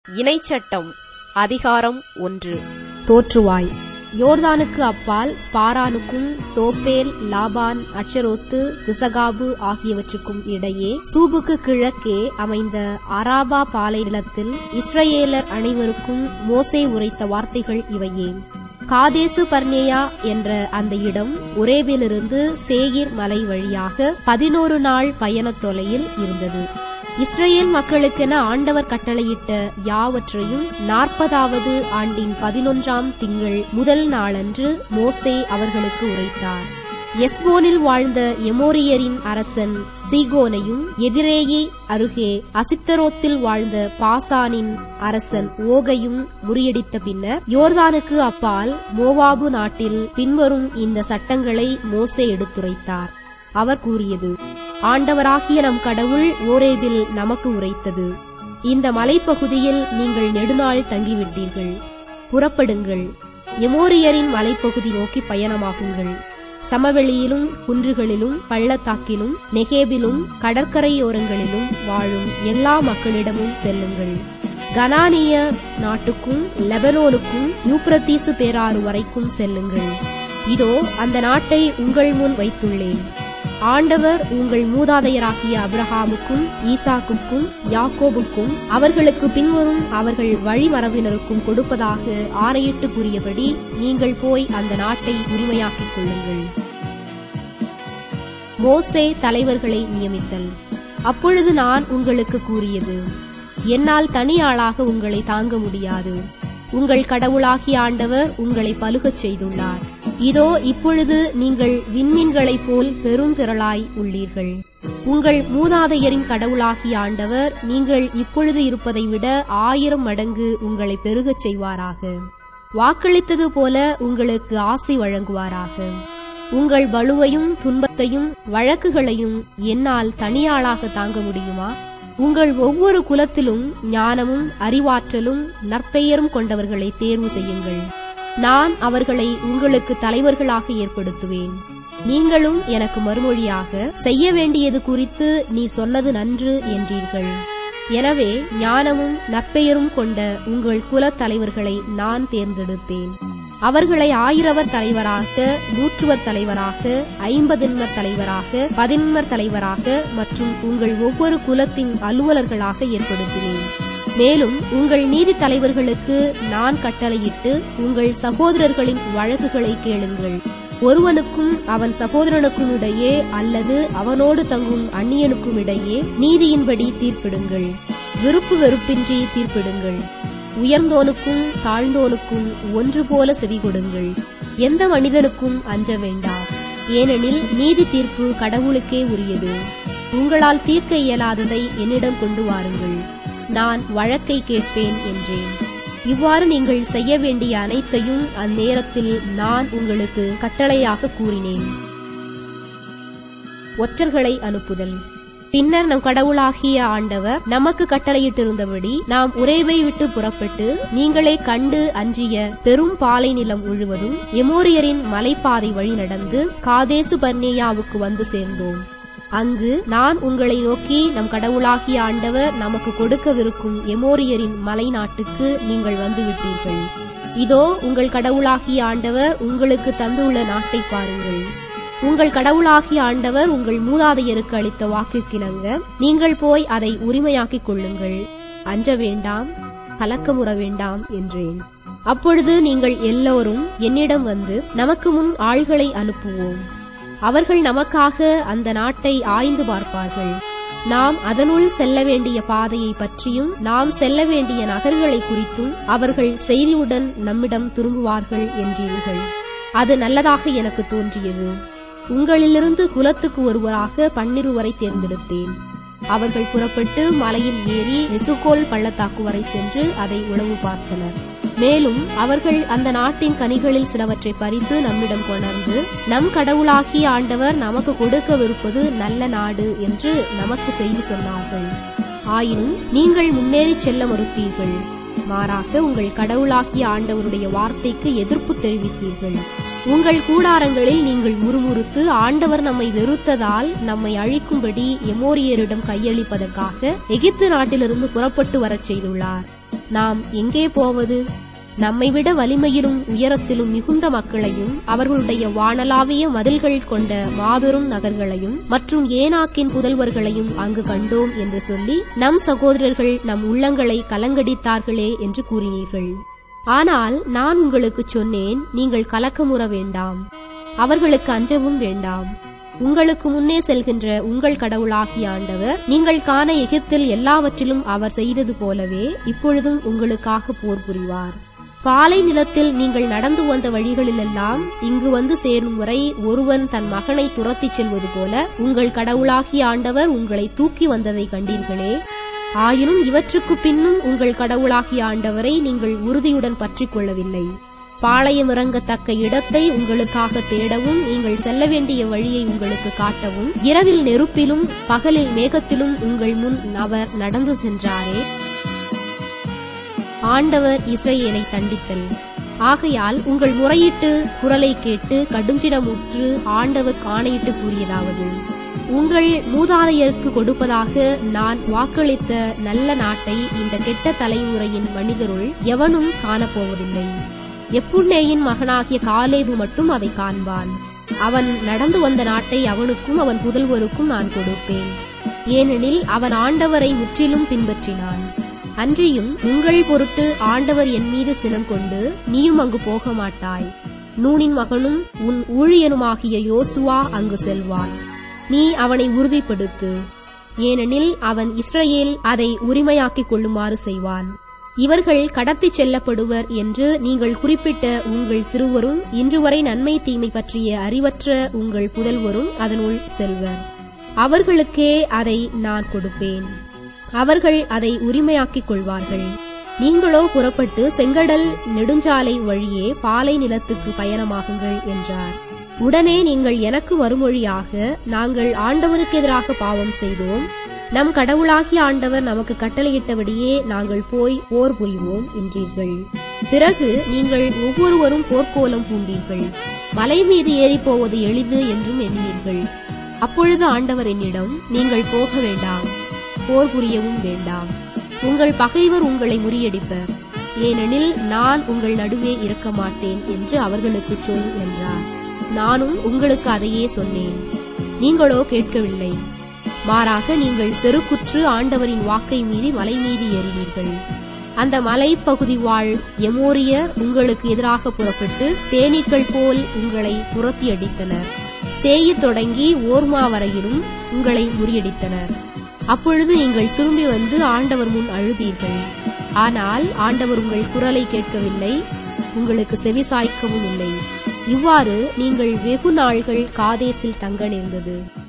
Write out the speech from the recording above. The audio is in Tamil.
இணைச்சட்டம் அதிகாரம் ஒன்று தோற்றுவாய் யோர்தானுக்கு அப்பால் பாரானுக்கும் தோப்பேல் லாபான் அட்சரோத்து திசகாபு ஆகியவற்றுக்கும் இடையே சூபுக்கு கிழக்கே அமைந்த அராபா பாலை நிலத்தில் இஸ்ரவேலர் அனைவருக்கும் மோசே உரைத்த வார்த்தைகள் இவையே காதேசு பர்னேயா என்ற அந்த இடம் ஒரேபிலிருந்து சேயிர் மலை வழியாக பதினோரு நாள் பயணத் தொலையில் இருந்தது இஸ்ரேல் மக்களுக்கென ஆண்டவர் கட்டளையிட்ட யாவற்றையும் நாற்பதாவது ஆண்டின் பதினொன்றாம் திங்கள் முதல் நாளன்று மோசே அவர்களுக்கு உரைத்தார் எஸ்போனில் வாழ்ந்த எமோரியரின் அரசன் சீகோனையும் எதிரேயே அருகே அசித்தரோத்தில் வாழ்ந்த பாசானின் அரசன் ஓகையும் முறியடித்த பின்னர் யோர்தானுக்கு அப்பால் மோவாபு நாட்டில் பின்வரும் இந்த சட்டங்களை மோசே எடுத்துரைத்தார் அவர் கூறியது ஆண்டவராகிய நம் கடவுள் ஓரேபில் நமக்கு உரைத்தது இந்த மலைப்பகுதியில் நீங்கள் நெடுநாள் தங்கிவிட்டீர்கள் புறப்படுங்கள் எமோரியரின் மலைப்பகுதி நோக்கி பயணமாகுங்கள் சமவெளியிலும் குன்றுகளிலும் பள்ளத்தாக்கிலும் நெகேபிலும் கடற்கரையோரங்களிலும் வாழும் எல்லா மக்களிடமும் செல்லுங்கள் கனானிய நாட்டுக்கும் லெபனோனுக்கும் யூப்ரத்தீசு பேராறு வரைக்கும் செல்லுங்கள் இதோ அந்த நாட்டை உங்கள் முன் வைத்துள்ளேன் ஆண்டவர் உங்கள் மூதாதையராகிய அப்ரஹாமுக்கும் ஈசாக்குக்கும் யாக்கோபுக்கும் அவர்களுக்கு பின்வரும் அவர்கள் வழிமரபினருக்கும் கொடுப்பதாக ஆணையிட்டு கூறியபடி நீங்கள் போய் அந்த நாட்டை உரிமையாக்கிக் கொள்ளுங்கள் மோசே தலைவர்களை நியமித்தல் அப்பொழுது நான் உங்களுக்கு கூறியது என்னால் தனி ஆளாக உங்களை தாங்க முடியாது உங்கள் கடவுளாகிய ஆண்டவர் உங்களை பலுகச் செய்துள்ளார் இதோ இப்பொழுது நீங்கள் விண்மீன்களைப் போல் பெருந்திரளாய் உள்ளீர்கள் உங்கள் மூதாதையரின் கடவுளாகிய ஆண்டவர் நீங்கள் இப்பொழுது இருப்பதை விட ஆயிரம் மடங்கு உங்களை பெருகச் செய்வாராக வாக்களித்தது போல உங்களுக்கு ஆசை வழங்குவாராக உங்கள் வலுவையும் துன்பத்தையும் வழக்குகளையும் என்னால் தனியாளாக தாங்க முடியுமா உங்கள் ஒவ்வொரு குலத்திலும் ஞானமும் அறிவாற்றலும் நற்பெயரும் கொண்டவர்களை தேர்வு செய்யுங்கள் நான் அவர்களை உங்களுக்கு தலைவர்களாக ஏற்படுத்துவேன் நீங்களும் எனக்கு மறுமொழியாக செய்ய வேண்டியது குறித்து நீ சொன்னது நன்று என்றீர்கள் எனவே ஞானமும் நற்பெயரும் கொண்ட உங்கள் குலத் தலைவர்களை நான் தேர்ந்தெடுத்தேன் அவர்களை ஆயிரவர் தலைவராக நூற்றுவர் தலைவராக ஐம்பதின்மர் தலைவராக பதின்மர் தலைவராக மற்றும் உங்கள் ஒவ்வொரு குலத்தின் அலுவலர்களாக ஏற்படுத்தினேன் மேலும் உங்கள் நீதி தலைவர்களுக்கு நான் கட்டளையிட்டு உங்கள் சகோதரர்களின் வழக்குகளை கேளுங்கள் ஒருவனுக்கும் அவன் சகோதரனுக்கும் இடையே அல்லது அவனோடு தங்கும் அந்நியனுக்கும் இடையே நீதியின்படி தீர்ப்பிடுங்கள் விருப்பு வெறுப்பின்றி தீர்ப்பிடுங்கள் உயர்ந்தோனுக்கும் தாழ்ந்தோனுக்கும் ஒன்று போல செவி கொடுங்கள் எந்த மனிதனுக்கும் அஞ்ச வேண்டாம் ஏனெனில் நீதி தீர்ப்பு கடவுளுக்கே உரியது உங்களால் தீர்க்க இயலாததை என்னிடம் கொண்டு வாருங்கள் நான் வழக்கை கேட்பேன் என்றேன் இவ்வாறு நீங்கள் செய்ய வேண்டிய அனைத்தையும் அந்நேரத்தில் நான் உங்களுக்கு கட்டளையாக கூறினேன் ஒற்றர்களை அனுப்புதல் பின்னர் நம் கடவுளாகிய ஆண்டவர் நமக்கு கட்டளையிட்டிருந்தபடி நாம் உறைவை விட்டு புறப்பட்டு நீங்களே கண்டு அஞ்சிய பெரும் பாலை நிலம் முழுவதும் எமோரியரின் மலைப்பாதை வழி நடந்து காதேசு பர்னேயாவுக்கு வந்து சேர்ந்தோம் அங்கு நான் உங்களை நோக்கி நம் கடவுளாகிய ஆண்டவர் நமக்கு கொடுக்கவிருக்கும் எமோரியரின் மலை நாட்டுக்கு நீங்கள் வந்துவிட்டீர்கள் இதோ உங்கள் கடவுளாகிய ஆண்டவர் உங்களுக்கு தந்துள்ள நாட்டை பாருங்கள் உங்கள் கடவுளாகிய ஆண்டவர் உங்கள் மூதாதையருக்கு அளித்த வாக்குக்கிணங்க நீங்கள் போய் அதை உரிமையாக்கிக் கொள்ளுங்கள் அஞ்ச வேண்டாம் கலக்கமுற வேண்டாம் என்றேன் அப்பொழுது நீங்கள் எல்லோரும் என்னிடம் வந்து நமக்கு முன் ஆள்களை அனுப்புவோம் அவர்கள் நமக்காக அந்த நாட்டை ஆய்ந்து பார்ப்பார்கள் நாம் அதனுள் செல்ல வேண்டிய பாதையை பற்றியும் நாம் செல்ல வேண்டிய நகர்களை குறித்தும் அவர்கள் செய்தியுடன் நம்மிடம் திரும்புவார்கள் என்றீர்கள் அது நல்லதாக எனக்கு தோன்றியது உங்களிலிருந்து குலத்துக்கு ஒருவராக பன்னிருவரை தேர்ந்தெடுத்தேன் அவர்கள் புறப்பட்டு மலையில் ஏறி நெசுகோல் பள்ளத்தாக்கு வரை சென்று அதை உளவு பார்த்தனர் மேலும் அவர்கள் அந்த நாட்டின் கனிகளில் சிலவற்றை பறித்து நம்மிடம் கொணர்ந்து நம் கடவுளாகிய ஆண்டவர் நமக்கு கொடுக்கவிருப்பது நல்ல நாடு என்று நமக்கு செய்தி சொன்னார்கள் ஆயினும் நீங்கள் முன்னேறி செல்ல மறுத்தீர்கள் மாறாக உங்கள் கடவுளாகிய ஆண்டவருடைய வார்த்தைக்கு எதிர்ப்பு தெரிவித்தீர்கள் உங்கள் கூடாரங்களில் நீங்கள் முறுமுறுத்து ஆண்டவர் நம்மை வெறுத்ததால் நம்மை அழிக்கும்படி எமோரியரிடம் கையளிப்பதற்காக எகிப்து நாட்டிலிருந்து புறப்பட்டு வரச் செய்துள்ளார் நாம் எங்கே போவது நம்மை விட வலிமையிலும் உயரத்திலும் மிகுந்த மக்களையும் அவர்களுடைய வானலாவிய மதில்கள் கொண்ட மாபெரும் நகர்களையும் மற்றும் ஏனாக்கின் புதல்வர்களையும் அங்கு கண்டோம் என்று சொல்லி நம் சகோதரர்கள் நம் உள்ளங்களை கலங்கடித்தார்களே என்று கூறினீர்கள் ஆனால் நான் உங்களுக்குச் சொன்னேன் நீங்கள் கலக்கமுற வேண்டாம் அவர்களுக்கு அஞ்சவும் வேண்டாம் உங்களுக்கு முன்னே செல்கின்ற உங்கள் கடவுளாகிய ஆண்டவர் நீங்கள் காண எகிப்தில் எல்லாவற்றிலும் அவர் செய்தது போலவே இப்பொழுதும் உங்களுக்காக போர் புரிவார் பாலை நிலத்தில் நீங்கள் நடந்து வந்த வழிகளிலெல்லாம் இங்கு வந்து சேரும் வரை ஒருவன் தன் மகனை துரத்திச் செல்வது போல உங்கள் கடவுளாகிய ஆண்டவர் உங்களை தூக்கி வந்ததை கண்டீர்களே ஆயினும் இவற்றுக்கு பின்னும் உங்கள் கடவுளாகிய ஆண்டவரை நீங்கள் உறுதியுடன் பற்றிக் கொள்ளவில்லை பாளையம் இறங்கத்தக்க இடத்தை உங்களுக்காக தேடவும் நீங்கள் செல்ல வேண்டிய வழியை உங்களுக்கு காட்டவும் இரவில் நெருப்பிலும் பகலில் மேகத்திலும் உங்கள் முன் அவர் நடந்து சென்றாரே ஆண்டவர் இஸ்ரேலை தண்டித்தல் ஆகையால் உங்கள் முறையிட்டு குரலை கேட்டு கடுஞ்சிடமுற்று ஆண்டவர் ஆணையிட்டு கூறியதாவது உங்கள் மூதாதையருக்கு கொடுப்பதாக நான் வாக்களித்த நல்ல நாட்டை இந்த கெட்ட தலைமுறையின் மனிதருள் எவனும் காணப்போவதில்லை எப்புண்ணேயின் மகனாகிய காலேபு மட்டும் அதை காண்பான் அவன் நடந்து வந்த நாட்டை அவனுக்கும் அவன் புதல்வருக்கும் நான் கொடுப்பேன் ஏனெனில் அவன் ஆண்டவரை முற்றிலும் பின்பற்றினான் அன்றியும் உங்கள் பொருட்டு ஆண்டவர் என் மீது சினம் கொண்டு நீயும் அங்கு போக மாட்டாய் நூனின் மகனும் உன் ஊழியனுமாகிய யோசுவா அங்கு செல்வான் நீ அவனை உறுதிப்படுத்து ஏனெனில் அவன் இஸ்ரவேல் அதை உரிமையாக்கிக் கொள்ளுமாறு செய்வான் இவர்கள் கடத்திச் செல்லப்படுவர் என்று நீங்கள் குறிப்பிட்ட உங்கள் சிறுவரும் இன்று வரை நன்மை தீமை பற்றிய அறிவற்ற உங்கள் புதல்வரும் அதனுள் செல்வர் அவர்களுக்கே அதை நான் கொடுப்பேன் அவர்கள் அதை உரிமையாக்கிக் கொள்வார்கள் நீங்களோ புறப்பட்டு செங்கடல் நெடுஞ்சாலை வழியே பாலை நிலத்துக்கு பயணமாகுங்கள் என்றார் உடனே நீங்கள் எனக்கு மறுமொழியாக நாங்கள் ஆண்டவருக்கு எதிராக பாவம் செய்தோம் நம் கடவுளாகிய ஆண்டவர் நமக்கு கட்டளையிட்டபடியே நாங்கள் போய் போர் புரிவோம் என்றீர்கள் பிறகு நீங்கள் ஒவ்வொருவரும் போர்க்கோலம் பூண்டீர்கள் மலை மீது ஏறிப் போவது எளிது என்றும் எண்ணீர்கள் அப்பொழுது ஆண்டவர் என்னிடம் நீங்கள் போக வேண்டாம் போர் புரியவும் வேண்டாம் உங்கள் பகைவர் உங்களை முறியடிப்பர் ஏனெனில் நான் உங்கள் நடுவே இருக்க மாட்டேன் என்று அவர்களுக்கு சொல் என்றார் நானும் உங்களுக்கு அதையே சொன்னேன் நீங்களோ கேட்கவில்லை மாறாக நீங்கள் செருக்குற்று ஆண்டவரின் வாக்கை மீறி மலை மீது ஏறினீர்கள் அந்த மலைப்பகுதி வாழ் எமோரியர் உங்களுக்கு எதிராக புறப்பட்டு தேனீக்கள் போல் உங்களை துரத்தி அடித்தனர் சேயிர் தொடங்கி ஓர்மா வரையிலும் உங்களை முறியடித்தனர் அப்பொழுது நீங்கள் திரும்பி வந்து ஆண்டவர் முன் அழுதீர்கள் ஆனால் ஆண்டவர் உங்கள் குரலை கேட்கவில்லை உங்களுக்கு செவிசாய்க்கவும் இல்லை இவ்வாறு நீங்கள் வெகு நாள்கள் காதேசில் தங்க நேர்ந்தது